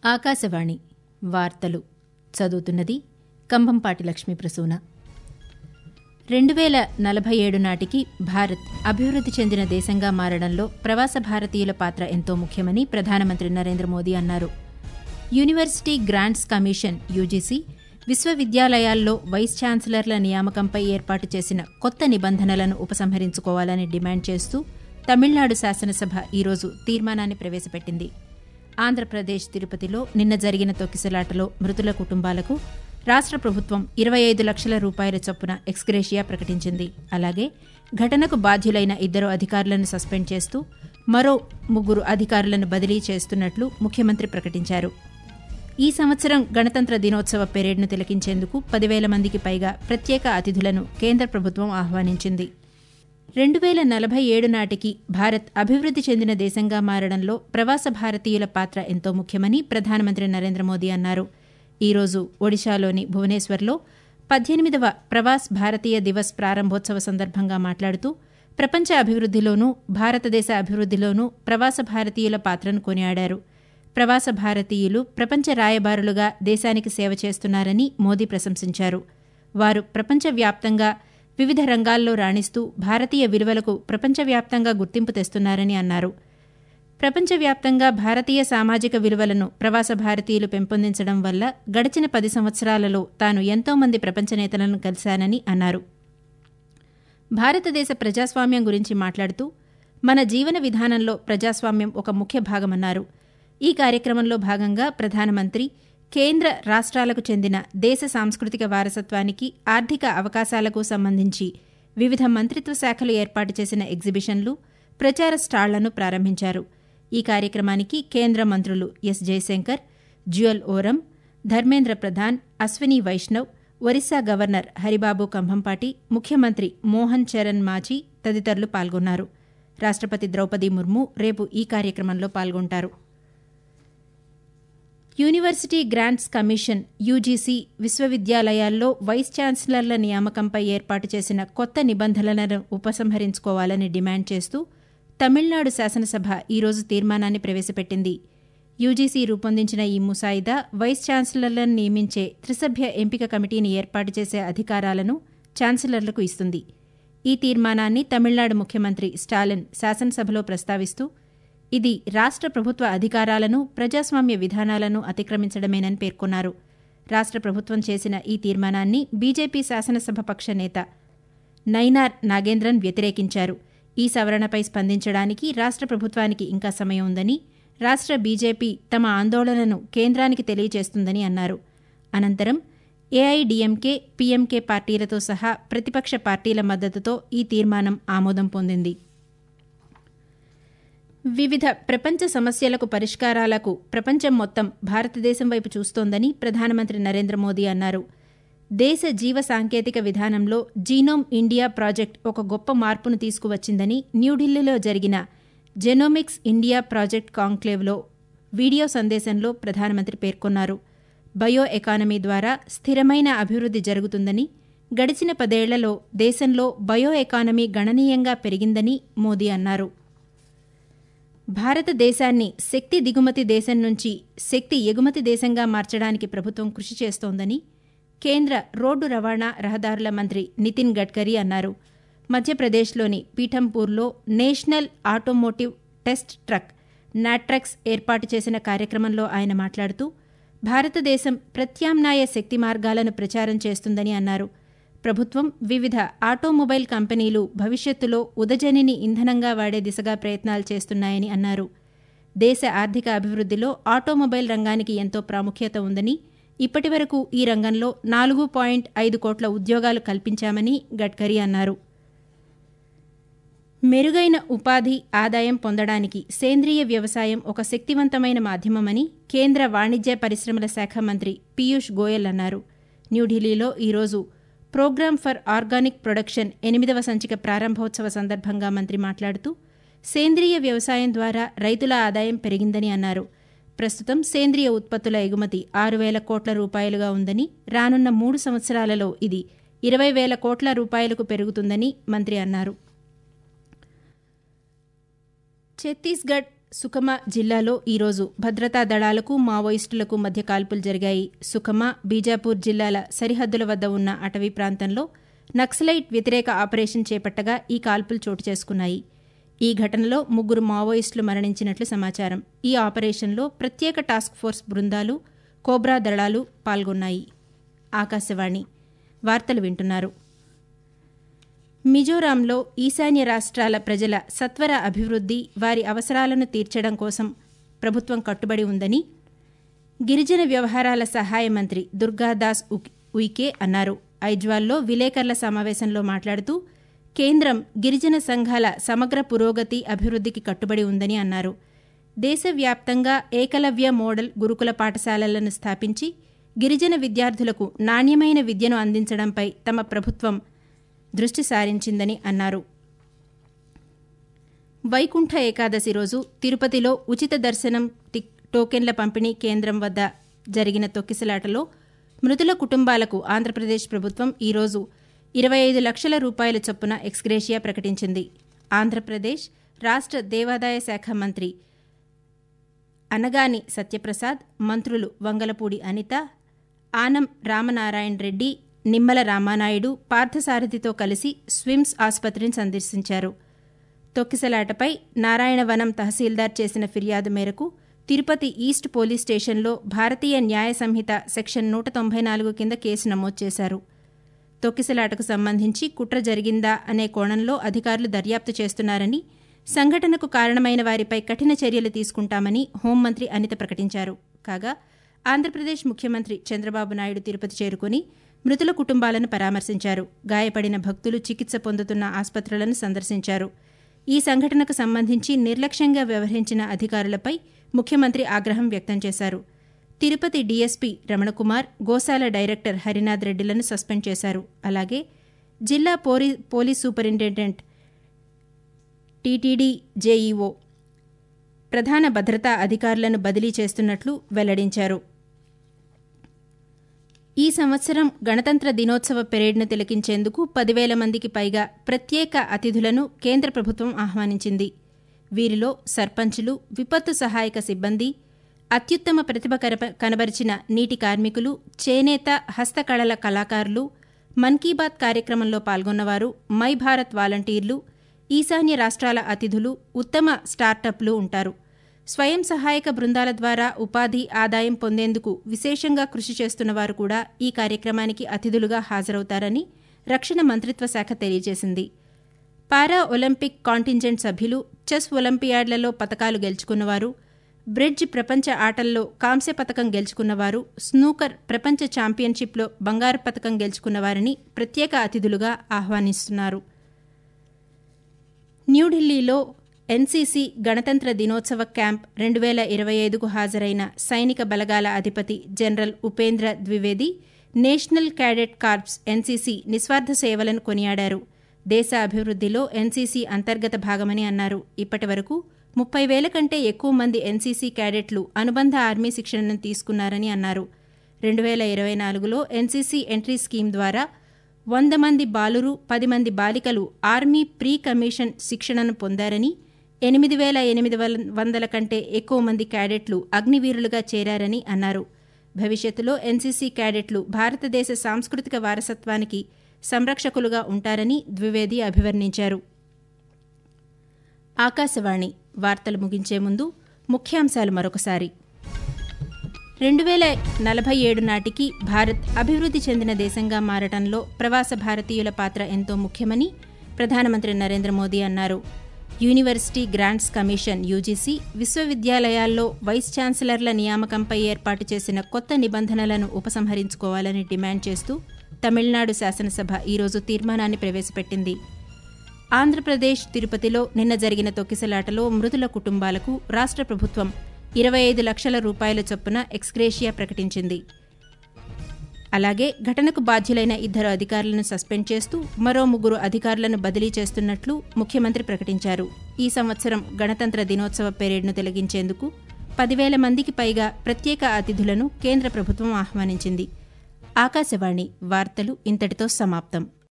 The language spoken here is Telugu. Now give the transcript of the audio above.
ఆకాశవాణి వార్తలు చదువుతున్నది కంభంపాటి లక్ష్మీ ప్రసూన రెండు వేల నలభై ఏడు నాటికి భారత్ అభివృద్ది చెందిన దేశంగా మారడంలో ప్రవాస భారతీయుల పాత్ర ఎంతో ముఖ్యమని ప్రధానమంత్రి నరేంద్ర మోదీ అన్నారు యూనివర్సిటీ గ్రాంట్స్ కమిషన్ యూజీసీ విశ్వవిద్యాలయాల్లో వైస్ ఛాన్సలర్ల నియామకంపై ఏర్పాటు చేసిన కొత్త నిబంధనలను ఉపసంహరించుకోవాలని డిమాండ్ చేస్తూ తమిళనాడు శాసనసభ ఈరోజు తీర్మానాన్ని ప్రవేశపెట్టింది ఆంధ్రప్రదేశ్ తిరుపతిలో నిన్న జరిగిన తొక్కిసలాటలో మృతుల కుటుంబాలకు రాష్ట్ర ప్రభుత్వం ఇరవై ఐదు లక్షల రూపాయల చొప్పున ఎక్స్గ్రేషియా ప్రకటించింది అలాగే ఘటనకు బాధ్యులైన ఇద్దరు అధికారులను సస్పెండ్ చేస్తూ మరో ముగ్గురు అధికారులను బదిలీ చేస్తున్నట్లు ముఖ్యమంత్రి ప్రకటించారు ఈ సంవత్సరం గణతంత్ర దినోత్సవ పెరేడ్ను తిలకించేందుకు పదివేల మందికి పైగా ప్రత్యేక అతిథులను కేంద్ర ప్రభుత్వం ఆహ్వానించింది రెండు వేల నలభై ఏడు నాటికి భారత్ అభివృద్ది చెందిన దేశంగా మారడంలో ప్రవాస భారతీయుల పాత్ర ఎంతో ముఖ్యమని ప్రధానమంత్రి నరేంద్ర మోదీ అన్నారు ఈరోజు ఒడిశాలోని భువనేశ్వర్లో పద్దెనిమిదవ ప్రవాస్ భారతీయ దివస్ ప్రారంభోత్సవ సందర్భంగా మాట్లాడుతూ ప్రపంచ అభివృద్దిలోనూ భారతదేశ అభివృద్దిలోనూ ప్రవాస భారతీయుల పాత్రను కొనియాడారు ప్రవాస భారతీయులు ప్రపంచ రాయబారులుగా దేశానికి సేవ చేస్తున్నారని మోదీ ప్రశంసించారు వారు ప్రపంచవ్యాప్తంగా వివిధ రంగాల్లో రాణిస్తూ భారతీయ విలువలకు ప్రపంచవ్యాప్తంగా గుర్తింపు తెస్తున్నారని అన్నారు ప్రపంచవ్యాప్తంగా భారతీయ సామాజిక విలువలను ప్రవాస భారతీయులు పెంపొందించడం వల్ల గడిచిన పది సంవత్సరాలలో తాను ఎంతో మంది ప్రపంచ నేతలను కలిశానని అన్నారు భారతదేశ ప్రజాస్వామ్యం గురించి మాట్లాడుతూ మన జీవన విధానంలో ప్రజాస్వామ్యం ఒక ముఖ్య భాగమన్నారు ఈ కార్యక్రమంలో భాగంగా ప్రధానమంత్రి కేంద్ర రాష్ట్రాలకు చెందిన దేశ సాంస్కృతిక వారసత్వానికి ఆర్థిక అవకాశాలకు సంబంధించి వివిధ మంత్రిత్వ శాఖలు ఏర్పాటు చేసిన ఎగ్జిబిషన్లు ప్రచార స్టాళ్లను ప్రారంభించారు ఈ కార్యక్రమానికి కేంద్ర మంత్రులు ఎస్ జయశంకర్ జ్యుయల్ ఓరం ధర్మేంద్ర ప్రధాన్ అశ్విని వైష్ణవ్ ఒరిస్సా గవర్నర్ హరిబాబు కంభంపాటి ముఖ్యమంత్రి మోహన్ చరణ్ మాఛీ తదితరులు పాల్గొన్నారు రాష్టపతి ద్రౌపది ముర్ము రేపు ఈ కార్యక్రమంలో పాల్గొంటారు యూనివర్సిటీ గ్రాంట్స్ కమిషన్ యూజీసీ విశ్వవిద్యాలయాల్లో వైస్ ఛాన్సలర్ల నియామకంపై ఏర్పాటు చేసిన కొత్త నిబంధనలను ఉపసంహరించుకోవాలని డిమాండ్ చేస్తూ తమిళనాడు శాసనసభ ఈరోజు తీర్మానాన్ని ప్రవేశపెట్టింది యూజీసీ రూపొందించిన ఈ ముసాయిదా వైస్ ఛాన్సలర్లను నియమించే త్రిసభ్య ఎంపిక కమిటీని ఏర్పాటు చేసే అధికారాలను ఛాన్సలర్లకు ఇస్తుంది ఈ తీర్మానాన్ని తమిళనాడు ముఖ్యమంత్రి స్టాలిన్ శాసనసభలో ప్రస్తావిస్తూ ఇది రాష్ట్ర ప్రభుత్వ అధికారాలను ప్రజాస్వామ్య విధానాలను అతిక్రమించడమేనని పేర్కొన్నారు రాష్ట్ర ప్రభుత్వం చేసిన ఈ తీర్మానాన్ని బీజేపీ శాసనసభ పక్ష నేత నైనార్ నాగేంద్రన్ వ్యతిరేకించారు ఈ సవరణపై స్పందించడానికి రాష్ట్ర ప్రభుత్వానికి ఇంకా సమయం ఉందని రాష్ట్ర బీజేపీ తమ ఆందోళనను కేంద్రానికి తెలియజేస్తుందని అన్నారు అనంతరం ఏఐడీఎంకే పీఎంకే పార్టీలతో సహా ప్రతిపక్ష పార్టీల మద్దతుతో ఈ తీర్మానం ఆమోదం పొందింది వివిధ ప్రపంచ సమస్యలకు పరిష్కారాలకు ప్రపంచం మొత్తం భారతదేశం వైపు చూస్తోందని ప్రధానమంత్రి నరేంద్ర మోదీ అన్నారు దేశ జీవ సాంకేతిక విధానంలో జీనోమ్ ఇండియా ప్రాజెక్ట్ ఒక గొప్ప మార్పును తీసుకువచ్చిందని న్యూఢిల్లీలో జరిగిన జెనోమిక్స్ ఇండియా ప్రాజెక్ట్ కాంక్లేవ్లో వీడియో సందేశంలో ప్రధానమంత్రి పేర్కొన్నారు బయో ఎకానమీ ద్వారా స్థిరమైన అభివృద్ది జరుగుతుందని గడిచిన పదేళ్లలో దేశంలో బయో ఎకానమీ గణనీయంగా పెరిగిందని మోదీ అన్నారు భారతదేశాన్ని శక్తి దిగుమతి దేశం నుంచి శక్తి ఎగుమతి దేశంగా మార్చడానికి ప్రభుత్వం కృషి చేస్తోందని కేంద్ర రోడ్డు రవాణా రహదారుల మంత్రి నితిన్ గడ్కరీ అన్నారు మధ్యప్రదేశ్లోని పీఠంపూర్లో national automotive test track NATRAX ఏర్పాటు చేసిన కార్యక్రమంలో ఆయన మాట్లాడుతూ భారతదేశం ప్రత్యామ్నాయ శక్తి మార్గాలను ప్రచారం చేస్తుందని అన్నారు ప్రభుత్వం వివిధ ఆటోమొబైల్ కంపెనీలు భవిష్యత్తులో ఉదజనిని ఇంధనంగా వాడే దిశగా ప్రయత్నాలు చేస్తున్నాయని అన్నారు దేశ ఆర్థిక అభివృద్దిలో ఆటోమొబైల్ రంగానికి ఎంతో ప్రాముఖ్యత ఉందని ఇప్పటి వరకు ఈ రంగంలో నాలుగు పాయింట్ ఐదు కోట్ల ఉద్యోగాలు కల్పించామని గడ్కరీ అన్నారు మెరుగైన ఉపాధి ఆదాయం పొందడానికి సేంద్రియ వ్యవసాయం ఒక శక్తివంతమైన మాధ్యమమని కేంద్ర వాణిజ్య పరిశ్రమల శాఖ మంత్రి పీయూష్ గోయల్ అన్నారు న్యూఢిల్లీలో ఈరోజు ప్రోగ్రామ్ ఫర్ ఆర్గానిక్ ప్రొడక్షన్ ఎనిమిదవ సంచిక ప్రారంభోత్సవ సందర్భంగా మంత్రి మాట్లాడుతూ సేంద్రియ వ్యవసాయం ద్వారా రైతుల ఆదాయం పెరిగిందని అన్నారు ప్రస్తుతం సేంద్రియ ఉత్పత్తుల ఎగుమతి ఆరు వేల కోట్ల రూపాయలుగా ఉందని రానున్న మూడు సంవత్సరాలలో ఇది ఇరవై వేల కోట్ల రూపాయలకు పెరుగుతుందని మంత్రి అన్నారు ఛత్తీస్గఢ్ సుకమ జిల్లాలో ఈరోజు భద్రతా దళాలకు మావోయిస్టులకు మధ్య కాల్పులు జరిగాయి సుకమ బీజాపూర్ జిల్లాల సరిహద్దుల వద్ద ఉన్న అటవీ ప్రాంతంలో నక్సలైట్ వ్యతిరేక ఆపరేషన్ చేపట్టగా ఈ కాల్పులు చోటు చేసుకున్నాయి ఈ ఘటనలో ముగ్గురు మావోయిస్టులు మరణించినట్లు సమాచారం ఈ ఆపరేషన్లో ప్రత్యేక టాస్క్ ఫోర్స్ బృందాలు కోబ్రా దళాలు పాల్గొన్నాయి ఆకాశవాణి వార్తలు వింటున్నారు మిజోరాంలో ఈశాన్య రాష్ట్రాల ప్రజల సత్వర అభివృద్ధి వారి అవసరాలను తీర్చడం కోసం ప్రభుత్వం కట్టుబడి ఉందని గిరిజన వ్యవహారాల సహాయ మంత్రి దుర్గాదాస్ ఉయికే అన్నారు ఐజ్వాల్లో విలేకరుల సమావేశంలో మాట్లాడుతూ కేంద్రం గిరిజన సంఘాల సమగ్ర పురోగతి అభివృద్ధికి కట్టుబడి ఉందని అన్నారు దేశవ్యాప్తంగా ఏకలవ్య మోడల్ గురుకుల పాఠశాలలను స్థాపించి గిరిజన విద్యార్థులకు నాణ్యమైన విద్యను అందించడంపై తమ ప్రభుత్వం దృష్టి సారించిందని అన్నారు వైకుంఠ ఏకాదశి రోజు తిరుపతిలో ఉచిత దర్శనం టోకెన్ల పంపిణీ కేంద్రం వద్ద జరిగిన తొక్కిసలాటలో మృతుల కుటుంబాలకు ఆంధ్రప్రదేశ్ ప్రభుత్వం ఈరోజు ఇరవై ఐదు లక్షల రూపాయల చొప్పున ఎక్స్గ్రేషియా ప్రకటించింది ఆంధ్రప్రదేశ్ రాష్ట్ర దేవాదాయ శాఖ మంత్రి అనగాని సత్యప్రసాద్ మంత్రులు వంగలపూడి అనిత ఆనం రామనారాయణ రెడ్డి నిమ్మల రామానాయుడు పార్థసారథితో కలిసి స్విమ్స్ ఆసుపత్రిని సందర్శించారు తొక్కిసలాటపై నారాయణవనం తహసీల్దార్ చేసిన ఫిర్యాదు మేరకు తిరుపతి ఈస్ట్ పోలీస్ స్టేషన్లో భారతీయ న్యాయ సంహిత సెక్షన్ నూట తొంభై నాలుగు కింద కేసు నమోదు చేశారు తొక్కిసలాటకు సంబంధించి కుట్ర జరిగిందా అనే కోణంలో అధికారులు దర్యాప్తు చేస్తున్నారని సంఘటనకు కారణమైన వారిపై కఠిన చర్యలు తీసుకుంటామని హోంమంత్రి అనిత ప్రకటించారు కాగా ఆంధ్రప్రదేశ్ ముఖ్యమంత్రి చంద్రబాబు నాయుడు తిరుపతి చేరుకుని మృతుల కుటుంబాలను పరామర్శించారు గాయపడిన భక్తులు చికిత్స పొందుతున్న ఆసుపత్రులను సందర్శించారు ఈ సంఘటనకు సంబంధించి నిర్లక్ష్యంగా వ్యవహరించిన అధికారులపై ముఖ్యమంత్రి ఆగ్రహం వ్యక్తం చేశారు తిరుపతి డీఎస్పీ రమణకుమార్ గోశాల డైరెక్టర్ హరినాథ్ రెడ్డిలను సస్పెండ్ చేశారు అలాగే జిల్లా పోలీస్ సూపరింటెండెంట్ టీటీడీ జేఈఓ ప్రధాన భద్రతా అధికారులను బదిలీ చేస్తున్నట్లు వెల్లడించారు ఈ సంవత్సరం గణతంత్ర దినోత్సవ పెరేడ్ను తిలకించేందుకు పదివేల మందికి పైగా ప్రత్యేక అతిథులను కేంద్ర ప్రభుత్వం ఆహ్వానించింది వీరిలో సర్పంచులు విపత్తు సహాయక సిబ్బంది అత్యుత్తమ ప్రతిభ కనబరిచిన నీటి కార్మికులు చేనేత హస్తకళల కళాకారులు మన్ కీ బాత్ కార్యక్రమంలో పాల్గొన్నవారు మై భారత్ వాలంటీర్లు ఈశాన్య రాష్ట్రాల అతిథులు ఉత్తమ స్టార్టప్లు ఉంటారు స్వయం సహాయక బృందాల ద్వారా ఉపాధి ఆదాయం పొందేందుకు విశేషంగా కృషి చేస్తున్న వారు కూడా ఈ కార్యక్రమానికి అతిథులుగా హాజరవుతారని రక్షణ మంత్రిత్వ శాఖ తెలియజేసింది పారా ఒలింపిక్ కాంటింజెంట్ సభ్యులు చెస్ ఒలింపియాడ్లలో పతకాలు గెలుచుకున్నవారు బ్రిడ్జ్ ప్రపంచ ఆటల్లో కాంస్య పతకం గెలుచుకున్నవారు స్నూకర్ ప్రపంచ ఛాంపియన్షిప్లో బంగారు పతకం గెలుచుకున్నవారిని ప్రత్యేక అతిథులుగా ఆహ్వానిస్తున్నారు న్యూఢిల్లీలో ఎన్సీసీ గణతంత్ర దినోత్సవ క్యాంప్ రెండు వేల ఇరవై ఐదుకు హాజరైన సైనిక బలగాల అధిపతి general Upendra Dwivedi national cadet corps NCC నిస్వార్థ సేవలను కొనియాడారు దేశ అభివృద్ధిలో ఎన్సీసీ అంతర్గత భాగమని అన్నారు ఇప్పటి వరకు ముప్పై వేల కంటే ఎక్కువ మంది ఎన్సీసీ క్యాడెట్లు అనుబంధ ఆర్మీ శిక్షణను తీసుకున్నారని అన్నారు రెండు వేల ఇరవై నాలుగులో ఎన్సీసీ ఎంట్రీ స్కీమ్ ద్వారా వంద మంది బాలురు పది మంది బాలికలు ఆర్మీ ప్రీ కమిషన్ శిక్షణను పొందారని ఎనిమిది వేల ఎనిమిది వందల కంటే ఎక్కువ మంది క్యాడెట్లు అగ్నివీరులుగా చేరారని అన్నారు భవిష్యత్తులో ఎన్సీసీ క్యాడెట్లు భారతదేశ సాంస్కృతిక వారసత్వానికి సంరక్షకులుగా ఉంటారని ద్వివేది అభివర్ణించారు ఆకాశవాణి వార్తలు ముగించే ముందు ముఖ్యాంశాలు మరొకసారి రెండు వేల నలభై ఏడు నాటికి భారత్ అభివృద్ధి చెందిన దేశంగా మారటంలో ప్రవాస భారతీయుల పాత్ర ఎంతో ముఖ్యమని ప్రధానమంత్రి నరేంద్ర మోదీ అన్నారు యూనివర్సిటీ గ్రాంట్స్ కమిషన్ యూజీసీ విశ్వవిద్యాలయాల్లో వైస్ ఛాన్సలర్ల నియామకంపై ఏర్పాటు చేసిన కొత్త నిబంధనలను ఉపసంహరించుకోవాలని డిమాండ్ చేస్తూ తమిళనాడు శాసనసభ ఈరోజు తీర్మానాన్ని ప్రవేశపెట్టింది ఆంధ్రప్రదేశ్ తిరుపతిలో నిన్న జరిగిన తొక్కిసలాటలో మృతుల కుటుంబాలకు రాష్ట్ర ప్రభుత్వం ఇరవై ఐదు లక్షల రూపాయల చొప్పున ఎక్స్గ్రేషియా ప్రకటించింది అలాగే ఘటనకు బాధ్యులైన ఇద్దరు అధికారులను సస్పెండ్ చేస్తూ మరో ముగ్గురు అధికారులను బదిలీ చేస్తున్నట్లు ముఖ్యమంత్రి ప్రకటించారు ఈ సంవత్సరం గణతంత్ర దినోత్సవ పెరేడ్ను తొలగించేందుకు పదివేల మందికి పైగా ప్రత్యేక అతిథులను కేంద్ర ప్రభుత్వం ఆహ్వానించింది ఆకాశవాణి వార్తలు ఇంతటితో సమాప్తం